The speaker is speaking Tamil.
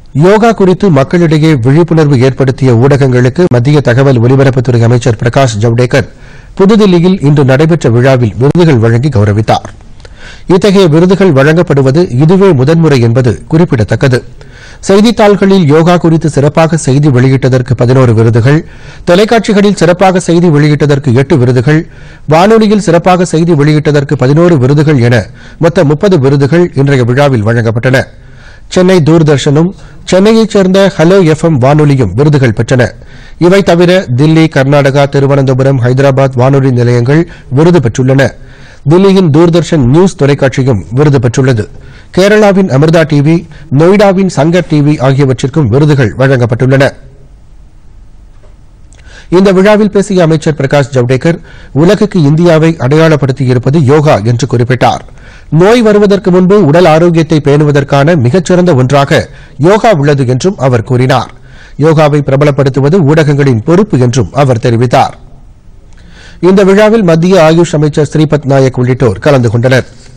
யோகா குறித்து மக்களிடையே விழிப்புணர்வு ஏற்படுத்திய ஊடகங்களுக்கு மத்திய தகவல் ஒலிபரப்புத்துறை அமைச்சர் பிரகாஷ் ஜவ்டேகர் புதுதில்லியில் இன்று நடைபெற்ற விழாவில் விருதுகள் வழங்கி கௌரவித்தார் இத்தகைய விருதுகள் வழங்கப்படுவது இதுவே முதன்முறை என்பது குறிப்பிடத்தக்கது செய்தித்தாள்களில் யோகா குறித்து சிறப்பாக செய்தி வெளியிட்டதற்கு பதினோரு விருதுகள் தொலைக்காட்சிகளில் சிறப்பாக செய்தி வெளியிட்டதற்கு எட்டு விருதுகள் வானொலியில் சிறப்பாக செய்தி வெளியிட்டதற்கு பதினோரு விருதுகள் என மொத்த முப்பது விருதுகள் இன்றைய விழாவில் வழங்கப்பட்டன சென்னை தூர்தர்ஷனும் சென்னையைச் சேர்ந்த ஹலோ எஃப்எம் வானொலியும் விருதுகள் பெற்றன இவை தவிர தில்லி கர்நாடகா திருவனந்தபுரம் ஹைதராபாத் வானொலி நிலையங்கள் விருது பெற்றுள்ளன தில்லியின் தூர்தர்ஷன் நியூஸ் தொலைக்காட்சியும் விருது பெற்றுள்ளது கேரளாவின் அமிர்தா டிவி நொய்டாவின் சங்கர் டிவி ஆகியவற்றிற்கும் விருதுகள் வழங்கப்பட்டுள்ளன இந்த விழாவில் பேசிய அமைச்சர் பிரகாஷ் ஜவ்டேகர் உலகுக்கு இந்தியாவை அடையாளப்படுத்தியிருப்பது யோகா என்று குறிப்பிட்டார் நோய் வருவதற்கு முன்பு உடல் ஆரோக்கியத்தை பேணுவதற்கான மிகச்சிறந்த ஒன்றாக யோகா உள்ளது என்றும் அவர் கூறினார் யோகாவை பிரபலப்படுத்துவது ஊடகங்களின் பொறுப்பு என்றும் அவர் தெரிவித்தார் இந்த விழாவில் மத்திய ஆயுஷ் அமைச்சர் ஸ்ரீபத் நாயக் உள்ளிட்டோர் கலந்து கொண்டனர்